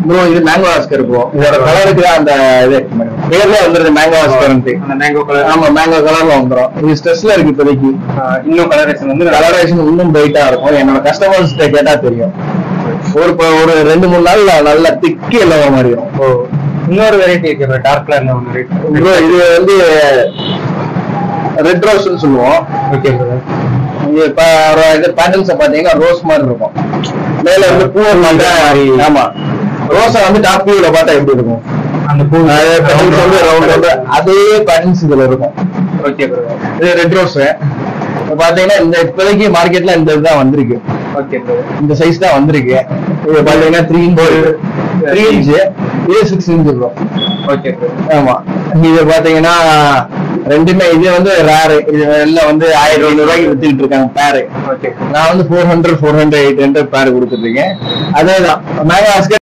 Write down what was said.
bro இது mango Oscar bro இதோட கலருக்கு அந்த இது பேர்ல வந்துருது மேங்கோ ஆஸ்கர்ன்ட்டு அந்த மேங்கோ கலர் ஆமா மேங்கோ கலர்ல வந்துரும் இது ஸ்ட்ரெஸ்ல இருக்கு இப்போதைக்கு இன்னும் கலரேஷன் வந்து நல்லா கலரேஷன் இன்னும் பிரைட்டா இருக்கும் என்னோட கஸ்டமர்ஸ் கேட்டா தெரியும் ஒரு ப- ஒரு ரெண்டு மூணு நாள்ல நல்லா திக்கி எல்லாம் மாறிடும் ஓ இன்னொரு வெரைட்டி இருக்கு டார்க் கலர்ல ஒன்று ப்ரோ இது வந்து ரெட் ரோஸ்னு சொல்லுவோம் ஓகே பிரதர் இது ப- ஒரு இது பேட்டர்ன்ஸ் பாத்தீங்கன்னா ரோஸ் மாதிரி இருக்கும் மேல வந்து பூ மாதிரி ஆமா ரோஸை வந்து டாப் வியூல பார்த்தா எப்படி இருக்கும் அந்த பூ அதே patterns வந்து round round அதே பேட்டர்ன்ஸ் இதுல இருக்கும் ஓகே பிரதர் இது ரெட் ரோஸ் பாத்தீங்கன்னா இந்த இப்போதைக்கு மார்க்கெட்ல இந்த இதுதான் வந்திருக்கு ஓகே பிரதர் இந்த சைஸ் தான் வந்திருக்கு இது பாத்தீங்கன்னா த்ரீ இன்ச் த்ரீ இன்ச் இது சிக்ஸ் இன்ச் இருக்கும் ஓகே பிரதர் ஆமா இது பாத்தீங்கன்னா ரெண்டுமே இது வந்து ரேரு இது எல்லாம் வந்து ஆயிரம் ஐநூறு ரூபாய்க்கு வித்துக்கிட்டு இருக்காங்க பேரு ஓகே நான் வந்து four hundred four hundred eight hundred பேர் கொடுத்துட்டு இருக்கேன் அதேதான் மேங்கோ